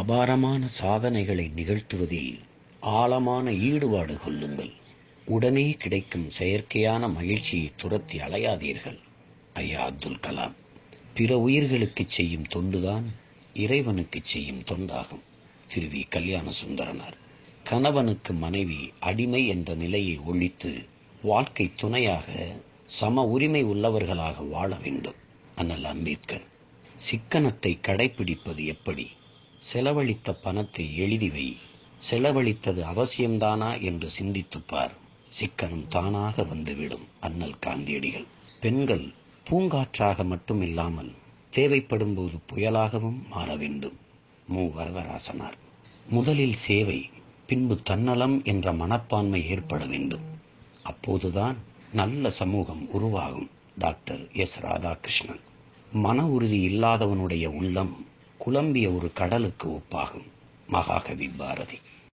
அபாரமான சாதனைகளை நிகழ்த்துவதில் ஆழமான ஈடுபாடு கொள்ளுங்கள் உடனே கிடைக்கும் செயற்கையான மகிழ்ச்சியை துரத்தி அலையாதீர்கள் ஐயா அப்துல் கலாம் பிற உயிர்களுக்கு செய்யும் தொண்டுதான் இறைவனுக்கு செய்யும் தொண்டாகும் திரு வி கல்யாண சுந்தரனார் கணவனுக்கு மனைவி அடிமை என்ற நிலையை ஒழித்து வாழ்க்கை துணையாக சம உரிமை உள்ளவர்களாக வாழ வேண்டும் அண்ணல் அம்பேத்கர் சிக்கனத்தை கடைபிடிப்பது எப்படி செலவழித்த பணத்தை எழுதி வை செலவழித்தது அவசியம்தானா என்று சிந்தித்துப்பார் சிக்கனம் தானாக வந்துவிடும் அண்ணல் காந்தியடிகள் பெண்கள் பூங்காற்றாக மட்டும் இல்லாமல் தேவைப்படும் போது புயலாகவும் மாற வேண்டும் மு வரதராசனார் முதலில் சேவை பின்பு தன்னலம் என்ற மனப்பான்மை ஏற்பட வேண்டும் அப்போதுதான் நல்ல சமூகம் உருவாகும் டாக்டர் எஸ் ராதாகிருஷ்ணன் மன உறுதி இல்லாதவனுடைய உள்ளம் குழம்பிய ஒரு கடலுக்கு ஒப்பாகும் மகாகவி பாரதி